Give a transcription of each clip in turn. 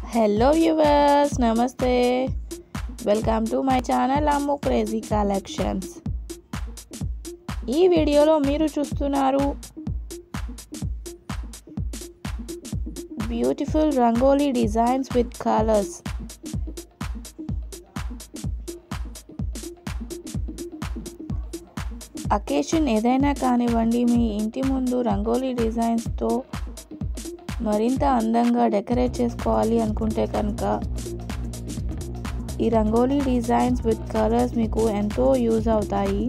Hello viewers namaste welcome to my channel Ammu crazy collections ఈ వీడియోలో మీరు చూస్తున్నారు beautiful rangoli designs with colours occasion ఏదైనా కానివ్వండి మీ ఇంటి ముందు రంగోలీ డిజైన్స్తో మరింత అందంగా డెకరేట్ చేసుకోవాలి అనుకుంటే కనుక ఈ రంగోలీ డిజైన్స్ విత్ కలర్స్ మీకు ఎంతో యూజ్ అవుతాయి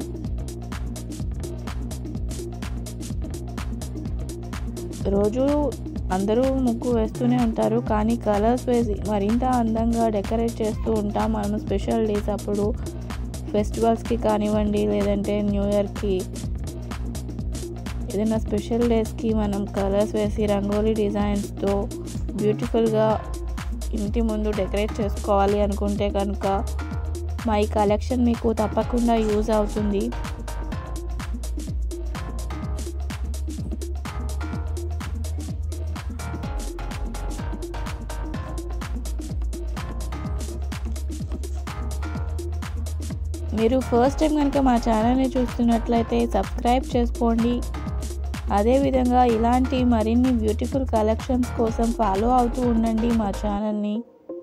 రోజు అందరూ ముగ్గు వేస్తూనే ఉంటారు కానీ కలర్స్ వేసి మరింత అందంగా డెకరేట్ చేస్తూ ఉంటాం మనం స్పెషల్ డేస్ అప్పుడు ఫెస్టివల్స్కి కానివ్వండి లేదంటే న్యూ ఇయర్కి ఏదైనా స్పెషల్ డేస్కి మనం కలర్స్ వేసి రంగోలీ డిజైన్స్తో బ్యూటిఫుల్గా ఇంటి ముందు డెకరేట్ చేసుకోవాలి అనుకుంటే కనుక మా ఈ కలెక్షన్ మీకు తప్పకుండా యూజ్ అవుతుంది మీరు ఫస్ట్ టైం కనుక మా ఛానల్ని చూస్తున్నట్లయితే సబ్స్క్రైబ్ చేసుకోండి అదేవిధంగా ఇలాంటి మరిన్ని బ్యూటిఫుల్ కలెక్షన్స్ కోసం ఫాలో అవుతూ ఉండండి మా ఛానల్ని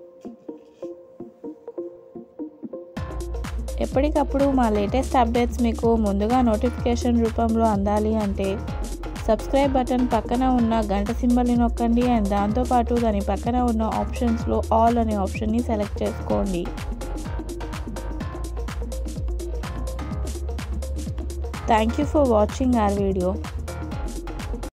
ఎప్పటికప్పుడు మా లేటెస్ట్ అప్డేట్స్ మీకు ముందుగా నోటిఫికేషన్ రూపంలో అందాలి అంటే సబ్స్క్రైబ్ బటన్ పక్కన ఉన్న గంట సింబల్ని నొక్కండి అండ్ దాంతోపాటు దాని పక్కన ఉన్న ఆప్షన్స్లో ఆల్ అనే ఆప్షన్ని సెలెక్ట్ చేసుకోండి Thank you for watching our video.